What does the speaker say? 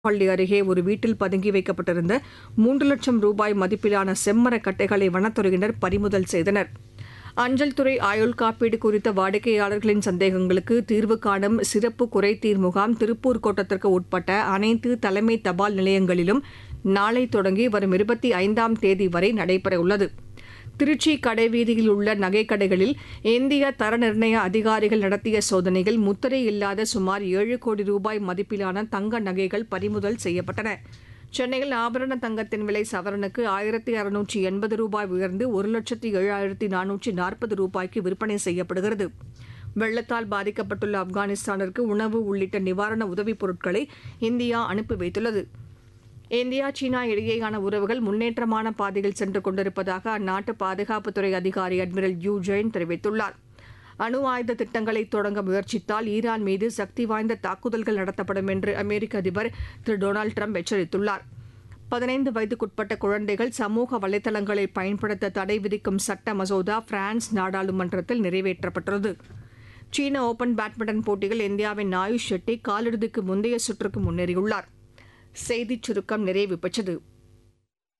பள்ளி அருகே ஒரு வீட்டில் பதுங்கி வைக்கப்பட்டிருந்த மூன்று லட்சம் ரூபாய் மதிப்பிலான செம்மரக் கட்டைகளை வனத்துறையினர் பறிமுதல் செய்தனர் அஞ்சல் துறை ஆயுள் காப்பீடு குறித்த வாடிக்கையாளர்களின் சந்தேகங்களுக்கு தீர்வு காணும் சிறப்பு குறைதீர் முகாம் திருப்பூர் கோட்டத்திற்கு உட்பட்ட அனைத்து தலைமை தபால் நிலையங்களிலும் நாளை தொடங்கி வரும் இருபத்தி ஐந்தாம் தேதி வரை நடைபெறவுள்ளது திருச்சி கடைவீதியில் உள்ள நகைக்கடைகளில் இந்திய தர நிர்ணய அதிகாரிகள் நடத்திய சோதனையில் முத்திரை இல்லாத சுமார் ஏழு கோடி ரூபாய் மதிப்பிலான தங்க நகைகள் பறிமுதல் செய்யப்பட்டன சென்னையில் ஆபரண தங்கத்தின் விலை சவரனுக்கு ஆயிரத்தி அறுநூற்றி எண்பது ரூபாய் உயர்ந்து ஒரு லட்சத்தி ஏழாயிரத்தி நானூற்றி நாற்பது ரூபாய்க்கு விற்பனை செய்யப்படுகிறது வெள்ளத்தால் பாதிக்கப்பட்டுள்ள ஆப்கானிஸ்தானிற்கு உணவு உள்ளிட்ட நிவாரண உதவிப் பொருட்களை இந்தியா அனுப்பி வைத்துள்ளது இந்தியா சீனா இடையேயான உறவுகள் முன்னேற்றமான பாதையில் சென்று கொண்டிருப்பதாக அந்நாட்டு பாதுகாப்புத்துறை அதிகாரி அட்மிரல் யூ ஜெயின் தெரிவித்துள்ளார் அணு ஆயுத திட்டங்களை தொடங்க முயற்சித்தால் ஈரான் மீது சக்தி வாய்ந்த தாக்குதல்கள் நடத்தப்படும் என்று அமெரிக்க அதிபர் திரு டொனால்டு ட்ரம்ப் எச்சரித்துள்ளார் பதினைந்து வயதுக்குட்பட்ட குழந்தைகள் சமூக வலைதளங்களை பயன்படுத்த தடை விதிக்கும் சட்ட மசோதா பிரான்ஸ் நாடாளுமன்றத்தில் நிறைவேற்றப்பட்டுள்ளது சீன ஓபன் பேட்மிண்டன் போட்டியில் இந்தியாவின் ஆயுஷ் ஷெட்டி காலிறுதிக்கு முந்தைய சுற்றுக்கு முன்னேறியுள்ளார் செய்திச் சுருக்கம் நிறைவு பெற்றது